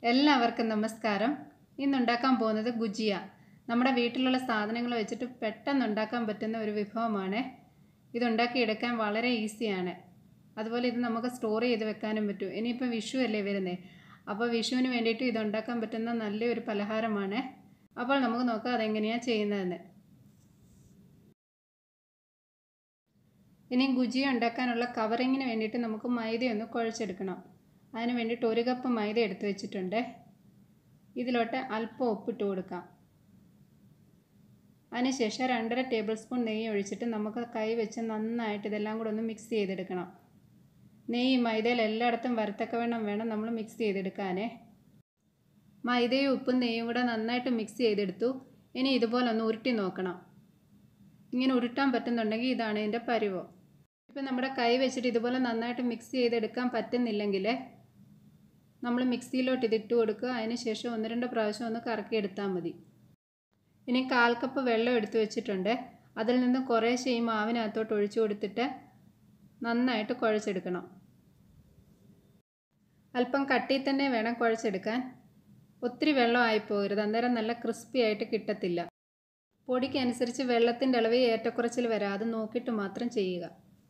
എല്ലാവർക്കും നമസ്കാരം ഇന്നുണ്ടാക്കാൻ പോകുന്നത് ഗുജിയ നമ്മുടെ വീട്ടിലുള്ള സാധനങ്ങൾ വെച്ചിട്ട് പെട്ടെന്ന് ഉണ്ടാക്കാൻ പറ്റുന്ന ഒരു വിഭവമാണ് ഇതുണ്ടാക്കിയെടുക്കാൻ വളരെ ഈസിയാണ് അതുപോലെ ഇത് നമുക്ക് സ്റ്റോർ ചെയ്ത് വെക്കാനും പറ്റും ഇനിയിപ്പോൾ വിഷു അല്ലേ വരുന്നത് അപ്പോൾ വിഷുവിന് വേണ്ടിയിട്ട് ഇതുണ്ടാക്കാൻ പറ്റുന്ന നല്ലൊരു പലഹാരമാണ് അപ്പോൾ നമുക്ക് നോക്കാം അതെങ്ങനെയാണ് ചെയ്യുന്നതെന്ന് ഇനി ഗുജിയ ഉണ്ടാക്കാനുള്ള കവറിങ്ങിന് വേണ്ടിയിട്ട് നമുക്ക് മൈദയൊന്ന് കുഴച്ചെടുക്കണം അതിന് വേണ്ടിയിട്ട് ഒരു കപ്പ് മൈദ എടുത്ത് വെച്ചിട്ടുണ്ട് ഇതിലോട്ട് അല്പം ഉപ്പിട്ട് കൊടുക്കാം അതിനുശേഷം രണ്ടര ടേബിൾ സ്പൂൺ നെയ്യ് ഒഴിച്ചിട്ട് നമുക്ക് കൈ വെച്ച് നന്നായിട്ട് ഇതെല്ലാം കൂടെ ഒന്ന് മിക്സ് ചെയ്തെടുക്കണം നെയ്യ് മൈദയിൽ എല്ലായിടത്തും വരത്തക്കവണ്ണം വേണം നമ്മൾ മിക്സ് ചെയ്തെടുക്കാനേ മൈദയും ഉപ്പും നെയ്യും കൂടെ നന്നായിട്ട് മിക്സ് ചെയ്തെടുത്തു ഇനി ഇതുപോലെ ഒന്ന് ഉരുട്ടി നോക്കണം ഇങ്ങനെ ഉരുട്ടാൻ പറ്റുന്നുണ്ടെങ്കിൽ ഇതാണ് ഇതിൻ്റെ പരുവം ഇപ്പം നമ്മുടെ കൈ വെച്ചിട്ട് ഇതുപോലെ നന്നായിട്ട് മിക്സ് ചെയ്തെടുക്കാൻ പറ്റുന്നില്ലെങ്കിൽ നമ്മൾ മിക്സിയിലോട്ട് ഇതിട്ട് കൊടുക്കുക അതിന് ശേഷം ഒന്ന് രണ്ട് പ്രാവശ്യം ഒന്ന് കറക്കി എടുത്താൽ മതി ഇനി കാൽ കപ്പ് വെള്ളം എടുത്ത് വെച്ചിട്ടുണ്ട് അതിൽ നിന്ന് കുറേശ്ശെ ഈ മാവിനകത്തോട്ട് ഒഴിച്ചു കൊടുത്തിട്ട് നന്നായിട്ട് കുഴച്ചെടുക്കണം അല്പം കട്ടിയിൽ തന്നെ വേണം കുഴച്ചെടുക്കാൻ ഒത്തിരി വെള്ളം ആയിപ്പോകരുത് അന്നേരം നല്ല ക്രിസ്പി ആയിട്ട് കിട്ടത്തില്ല പൊടിക്ക് അനുസരിച്ച് വെള്ളത്തിൻ്റെ അളവ് ഏറ്റക്കുറച്ചിൽ വരാം അത് നോക്കിയിട്ട് മാത്രം ചെയ്യുക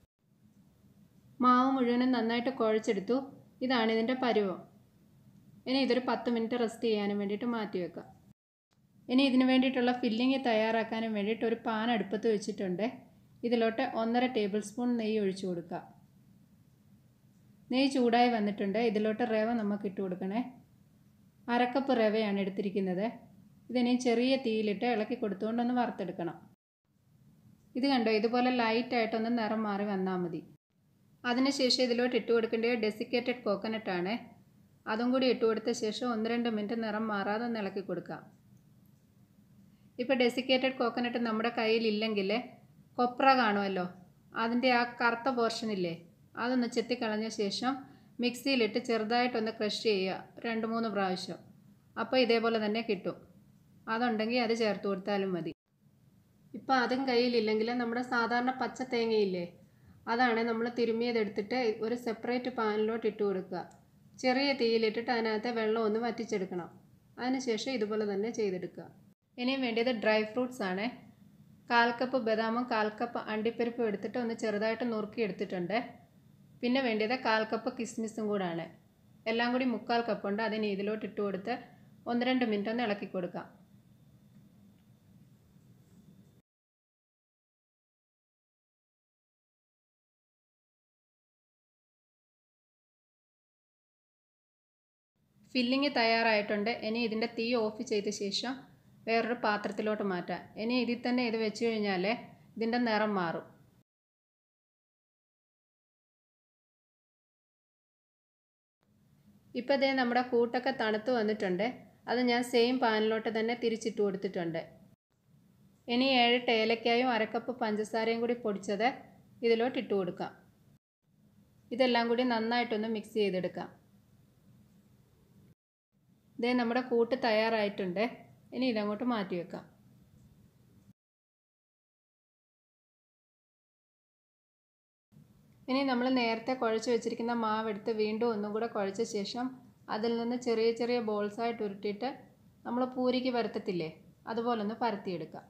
മാവ് മുഴുവനും നന്നായിട്ട് കുഴച്ചെടുത്തു ഇതാണ് ഇതിൻ്റെ പരുവം ഇനി ഇതൊരു പത്ത് മിനിറ്റ് റെസ്റ്റ് ചെയ്യാനും വേണ്ടിയിട്ട് മാറ്റി വെക്കാം ഇനി ഇതിന് വേണ്ടിയിട്ടുള്ള ഫില്ലിങ് തയ്യാറാക്കാനും വേണ്ടിയിട്ട് ഒരു പാൻ അടുപ്പത്ത് വെച്ചിട്ടുണ്ട് ഇതിലോട്ട് ഒന്നര ടേബിൾ സ്പൂൺ നെയ്യ് ഒഴിച്ചു കൊടുക്കുക നെയ്യ് ചൂടായി വന്നിട്ടുണ്ട് ഇതിലോട്ട് റവ നമുക്ക് ഇട്ട് കൊടുക്കണേ അരക്കപ്പ് റവയാണ് എടുത്തിരിക്കുന്നത് ഇതിനി ചെറിയ തീയിലിട്ട് ഇളക്കി കൊടുത്തുകൊണ്ടൊന്ന് വറുത്തെടുക്കണം ഇത് കണ്ടോ ഇതുപോലെ ലൈറ്റായിട്ടൊന്ന് നിറം മാറി വന്നാൽ മതി അതിനുശേഷം ഇതിലോട്ട് ഇട്ട് കൊടുക്കേണ്ടത് ഡെസിക്കേറ്റഡ് കോക്കനട്ട് ആണ് അതും കൂടി ഇട്ട് കൊടുത്ത ശേഷം ഒന്ന് രണ്ട് മിനിറ്റ് നിറം മാറാതെ ഒന്ന് ഇളക്കി കൊടുക്കാം ഇപ്പോൾ ഡെസിക്കേറ്റഡ് കോക്കനട്ട് നമ്മുടെ കയ്യിലില്ലെങ്കിൽ കൊപ്ര കാണുമല്ലോ അതിൻ്റെ ആ കറുത്ത പോർഷൻ ഇല്ലേ അതൊന്ന് ചെത്തിക്കളഞ്ഞ ശേഷം മിക്സിയിലിട്ട് ചെറുതായിട്ടൊന്ന് ക്രഷ് ചെയ്യുക രണ്ട് മൂന്ന് പ്രാവശ്യം അപ്പോൾ ഇതേപോലെ തന്നെ കിട്ടും അതുണ്ടെങ്കിൽ അത് ചേർത്ത് കൊടുത്താലും മതി ഇപ്പോൾ അതും കയ്യിലില്ലെങ്കിൽ നമ്മുടെ സാധാരണ പച്ച തേങ്ങയില്ലേ അതാണ് നമ്മൾ തിരുമ്മിയതെടുത്തിട്ട് ഒരു സെപ്പറേറ്റ് പാനിലോട്ട് ഇട്ട് കൊടുക്കുക ചെറിയ തീയിലിട്ടിട്ട് അതിനകത്തെ വെള്ളം ഒന്ന് വറ്റിച്ചെടുക്കണം അതിനുശേഷം ഇതുപോലെ തന്നെ ചെയ്തെടുക്കുക ഇനിയും വേണ്ടിയത് ഡ്രൈ ഫ്രൂട്ട്സ് ആണ് കാൽ കപ്പ് ബദാമും കാൽ കപ്പ് അണ്ടിപ്പരിപ്പും എടുത്തിട്ട് ഒന്ന് ചെറുതായിട്ട് നുറുക്കി എടുത്തിട്ടുണ്ട് പിന്നെ വേണ്ടിയത് കാൽ കപ്പ് കിസ്മിസും കൂടാണ് എല്ലാം കൂടി മുക്കാൽ കപ്പുണ്ട് അതിന് ഇതിലോട്ട് ഇട്ട് കൊടുത്ത് ഒന്ന് രണ്ട് മിനിറ്റ് ഒന്ന് ഇളക്കി കൊടുക്കാം ഫില്ലിങ് തയ്യാറായിട്ടുണ്ട് ഇനി ഇതിൻ്റെ തീ ഓഫ് ചെയ്ത ശേഷം വേറൊരു പാത്രത്തിലോട്ട് മാറ്റാം ഇനി ഇതിൽ തന്നെ ഇത് വെച്ച് കഴിഞ്ഞാൽ ഇതിൻ്റെ നിറം മാറും ഇപ്പോൾ ഇതേ നമ്മുടെ കൂട്ടൊക്കെ തണുത്ത് വന്നിട്ടുണ്ട് അത് ഞാൻ സെയിം പാനിലോട്ട് തന്നെ തിരിച്ചിട്ട് കൊടുത്തിട്ടുണ്ട് ഇനി ഏഴ് ഏലക്കായും അരക്കപ്പ് പഞ്ചസാരയും കൂടി പൊടിച്ചത് ഇതിലോട്ട് ഇട്ട് കൊടുക്കാം ഇതെല്ലാം കൂടി നന്നായിട്ടൊന്ന് മിക്സ് ചെയ്തെടുക്കാം ഇതേ നമ്മുടെ കൂട്ട് തയ്യാറായിട്ടുണ്ട് ഇനി ഇതങ്ങോട്ട് മാറ്റി വെക്കാം ഇനി നമ്മൾ നേരത്തെ കുഴച്ച് വെച്ചിരിക്കുന്ന മാവെടുത്ത് വീണ്ടും ഒന്നും കൂടെ കുഴച്ച ശേഷം അതിൽ നിന്ന് ചെറിയ ചെറിയ ബോൾസായിട്ട് ഉരുട്ടിയിട്ട് നമ്മൾ പൂരിക്ക് പരത്തത്തില്ലേ അതുപോലെ ഒന്ന് പരത്തിയെടുക്കാം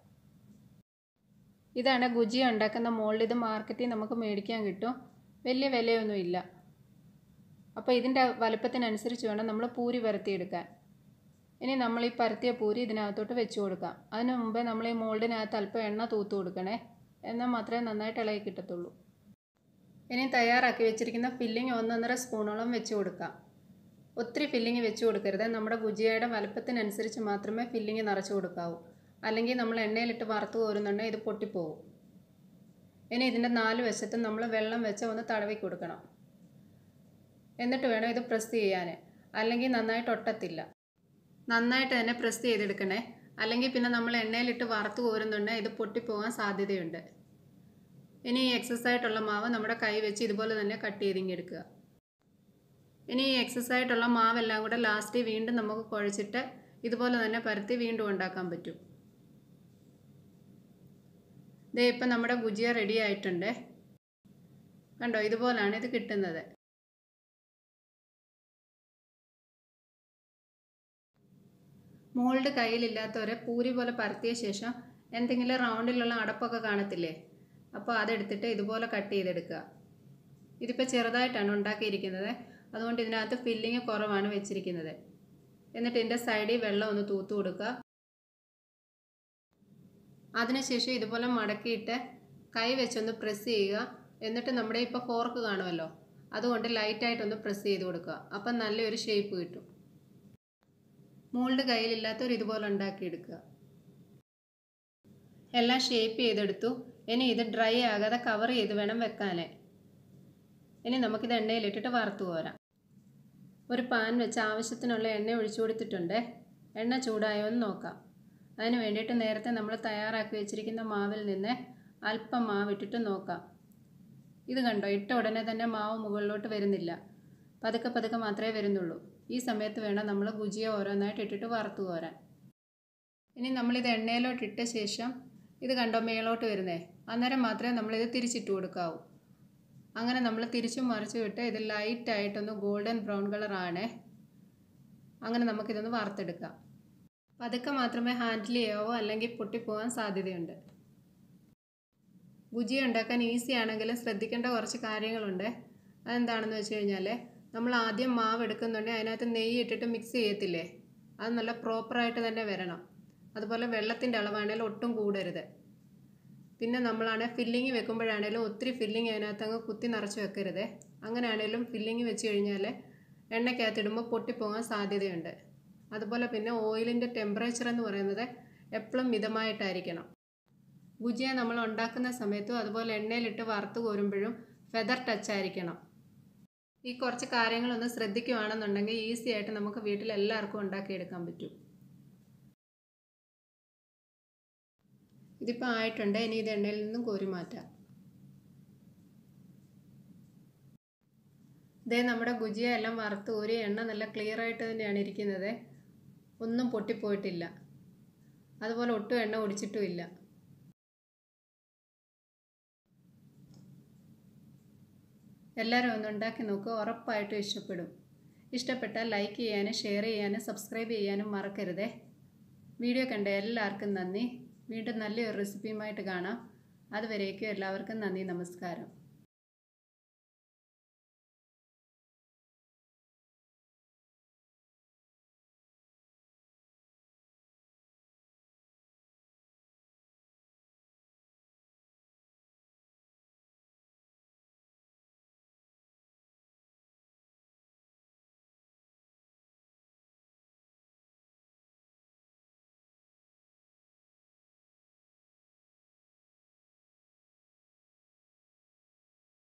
ഇതാണ് ഗുജി ഉണ്ടാക്കുന്ന മോൾഡ് ഇത് മാർക്കറ്റിൽ നമുക്ക് മേടിക്കാൻ കിട്ടും വലിയ വിലയൊന്നുമില്ല അപ്പോൾ ഇതിൻ്റെ വലുപ്പത്തിനനുസരിച്ച് വേണം നമ്മൾ പൂരി പരത്തിയെടുക്കാൻ ഇനി നമ്മൾ ഈ പരത്തിയ പൂരി ഇതിനകത്തോട്ട് വെച്ച് കൊടുക്കാം അതിന് മുമ്പേ നമ്മൾ ഈ മോൾഡിനകത്ത് അല്പം എണ്ണ തൂത്ത് കൊടുക്കണേ എന്നാൽ മാത്രമേ നന്നായിട്ട് ഇളകി കിട്ടത്തുള്ളൂ ഇനി തയ്യാറാക്കി വെച്ചിരിക്കുന്ന ഫില്ലിങ് ഒന്നൊന്നര സ്പൂണോളം വെച്ച് കൊടുക്കാം ഒത്തിരി ഫില്ലിങ് വെച്ച് കൊടുക്കരുത് നമ്മുടെ ഗുജിയയുടെ വലുപ്പത്തിനനുസരിച്ച് മാത്രമേ ഫില്ലിങ് നിറച്ച് കൊടുക്കാവൂ അല്ലെങ്കിൽ നമ്മൾ എണ്ണയിലിട്ട് വറുത്ത് കോരുന്നുണ്ടെങ്കിൽ ഇത് പൊട്ടിപ്പോവും ഇനി ഇതിൻ്റെ നാല് വശത്തും നമ്മൾ വെള്ളം വെച്ച് ഒന്ന് തടവി കൊടുക്കണം എന്നിട്ട് വേണം ഇത് പ്രസ് ചെയ്യാൻ അല്ലെങ്കിൽ നന്നായിട്ട് ഒട്ടത്തില്ല നന്നായിട്ട് തന്നെ പ്രസ് ചെയ്തെടുക്കണേ അല്ലെങ്കിൽ പിന്നെ നമ്മൾ എണ്ണയിലിട്ട് വറുത്ത് കോരുന്നുണ്ടെങ്കിൽ ഇത് പൊട്ടിപ്പോകാൻ സാധ്യതയുണ്ട് ഇനി ഈ എക്സസ് ആയിട്ടുള്ള മാവ് നമ്മുടെ കൈ വെച്ച് ഇതുപോലെ തന്നെ കട്ട് ചെയ്തിങ്ങെടുക്കുക ഇനി ഈ എക്സസ് ആയിട്ടുള്ള മാവെല്ലാം കൂടെ ലാസ്റ്റ് വീണ്ടും നമുക്ക് കുഴച്ചിട്ട് ഇതുപോലെ തന്നെ പരത്തി വീണ്ടും ഉണ്ടാക്കാൻ പറ്റും ദേ ഇപ്പം നമ്മുടെ ഗുജിയ റെഡി ആയിട്ടുണ്ട് കണ്ടോ ഇതുപോലാണ് ഇത് കിട്ടുന്നത് മോൾഡ് കയ്യിലില്ലാത്തവരെ പൂരി പോലെ പരത്തിയ ശേഷം എന്തെങ്കിലും റൗണ്ടിലുള്ള അടപ്പൊക്കെ കാണത്തില്ലേ അപ്പോൾ അതെടുത്തിട്ട് ഇതുപോലെ കട്ട് ചെയ്തെടുക്കുക ഇതിപ്പോൾ ചെറുതായിട്ടാണ് ഉണ്ടാക്കിയിരിക്കുന്നത് അതുകൊണ്ട് ഇതിനകത്ത് ഫില്ലിങ് കുറവാണ് വെച്ചിരിക്കുന്നത് എന്നിട്ട് ഇതിൻ്റെ സൈഡിൽ വെള്ളം ഒന്ന് തൂത്ത് കൊടുക്കുക അതിനുശേഷം ഇതുപോലെ മടക്കിയിട്ട് കൈ വെച്ചൊന്ന് പ്രസ് ചെയ്യുക എന്നിട്ട് നമ്മുടെ ഇപ്പോൾ ഫോർക്ക് കാണുമല്ലോ അതുകൊണ്ട് ലൈറ്റായിട്ടൊന്ന് പ്രസ് ചെയ്ത് കൊടുക്കുക അപ്പം നല്ലൊരു ഷേപ്പ് കിട്ടും മോൾഡ് കയ്യിലില്ലാത്തവർ ഇതുപോലെ ഉണ്ടാക്കിയെടുക്കുക എല്ലാം ഷേപ്പ് ചെയ്തെടുത്തു ഇനി ഇത് ഡ്രൈ ആകാതെ കവർ ചെയ്ത് വേണം വെക്കാനേ ഇനി നമുക്കിത് എണ്ണയിലിട്ടിട്ട് വറുത്ത് പോരാം ഒരു പാൻ വെച്ച് ആവശ്യത്തിനുള്ള എണ്ണ ഒഴിച്ചു കൊടുത്തിട്ടുണ്ട് എണ്ണ ചൂടായോ എന്ന് നോക്കാം അതിന് വേണ്ടിയിട്ട് നേരത്തെ നമ്മൾ തയ്യാറാക്കി വെച്ചിരിക്കുന്ന മാവിൽ നിന്ന് അല്പം മാവ് ഇട്ടിട്ട് നോക്കാം ഇത് കണ്ടോ ഇട്ട ഉടനെ തന്നെ മാവ് മുകളിലോട്ട് വരുന്നില്ല പതുക്കെ പതുക്കെ മാത്രമേ വരുന്നുള്ളൂ ഈ സമയത്ത് വേണം നമ്മൾ ഗുജിയ ഓരോന്നായിട്ട് ഇട്ടിട്ട് വറുത്ത് കോരാൻ ഇനി നമ്മളിത് എണ്ണയിലോട്ട് ഇട്ട ശേഷം ഇത് കണ്ടോ മേളോട്ട് വരുന്നേ അന്നേരം മാത്രമേ നമ്മളിത് തിരിച്ചിട്ട് കൊടുക്കാവൂ അങ്ങനെ നമ്മൾ തിരിച്ചും മറിച്ചും ഇട്ട് ഇത് ലൈറ്റായിട്ടൊന്ന് ഗോൾഡൻ ബ്രൗൺ കളറാണേ അങ്ങനെ നമുക്കിതൊന്ന് വറുത്തെടുക്കാം പതുക്കെ മാത്രമേ ഹാൻഡിൽ ചെയ്യാവൂ അല്ലെങ്കിൽ പൊട്ടിപ്പോകാൻ സാധ്യതയുണ്ട് ഭുജി ഉണ്ടാക്കാൻ ഈസി ആണെങ്കിലും ശ്രദ്ധിക്കേണ്ട കുറച്ച് കാര്യങ്ങളുണ്ട് അതെന്താണെന്ന് വെച്ച് കഴിഞ്ഞാൽ നമ്മൾ ആദ്യം മാവ് എടുക്കുന്നുണ്ടെങ്കിൽ അതിനകത്ത് നെയ്യ് ഇട്ടിട്ട് മിക്സ് ചെയ്യത്തില്ലേ അത് നല്ല പ്രോപ്പറായിട്ട് തന്നെ വരണം അതുപോലെ വെള്ളത്തിൻ്റെ അളവാണേലും ഒട്ടും കൂടരുത് പിന്നെ നമ്മളാണ് ഫില്ലിങ് വെക്കുമ്പോഴാണേലും ഒത്തിരി ഫില്ലിങ് അതിനകത്ത് അങ്ങ് കുത്തി നിറച്ച് വെക്കരുത് അങ്ങനെയാണേലും ഫില്ലിങ് വെച്ച് കഴിഞ്ഞാൽ എണ്ണയ്ക്കകത്തിടുമ്പോൾ പൊട്ടിപ്പോകാൻ സാധ്യതയുണ്ട് അതുപോലെ പിന്നെ ഓയിലിൻ്റെ ടെമ്പറേച്ചർ എന്ന് പറയുന്നത് എപ്പോഴും മിതമായിട്ടായിരിക്കണം ഭുജിയ നമ്മൾ ഉണ്ടാക്കുന്ന സമയത്തും അതുപോലെ എണ്ണയിലിട്ട് വറുത്ത് കോരുമ്പോഴും ഫെദർ ടച്ച് ആയിരിക്കണം ഈ കുറച്ച് കാര്യങ്ങളൊന്ന് ശ്രദ്ധിക്കുകയാണെന്നുണ്ടെങ്കിൽ ഈസി ആയിട്ട് നമുക്ക് വീട്ടിൽ എല്ലാവർക്കും ഉണ്ടാക്കിയെടുക്കാൻ പറ്റും ഇതിപ്പോൾ ആയിട്ടുണ്ട് ഇനി ഇത് എണ്ണയിൽ നിന്നും കോരി മാറ്റാം ഇതേ നമ്മുടെ ഗുജിയ എല്ലാം വറുത്ത് ഒരു എണ്ണ നല്ല ക്ലിയർ ആയിട്ട് തന്നെയാണ് ഇരിക്കുന്നത് ഒന്നും പൊട്ടിപ്പോയിട്ടില്ല അതുപോലെ ഒട്ടും എണ്ണ ഒടിച്ചിട്ടുമില്ല എല്ലാവരും ഒന്ന് ഉണ്ടാക്കി നോക്കുക ഉറപ്പായിട്ടും ഇഷ്ടപ്പെടും ഇഷ്ടപ്പെട്ടാൽ ലൈക്ക് ചെയ്യാനും ഷെയർ ചെയ്യാനും സബ്സ്ക്രൈബ് ചെയ്യാനും മറക്കരുതേ വീഡിയോ കണ്ട എല്ലാവർക്കും നന്ദി വീണ്ടും നല്ലൊരു റെസിപ്പിയുമായിട്ട് കാണാം അതുവരേക്കും എല്ലാവർക്കും നന്ദി നമസ്കാരം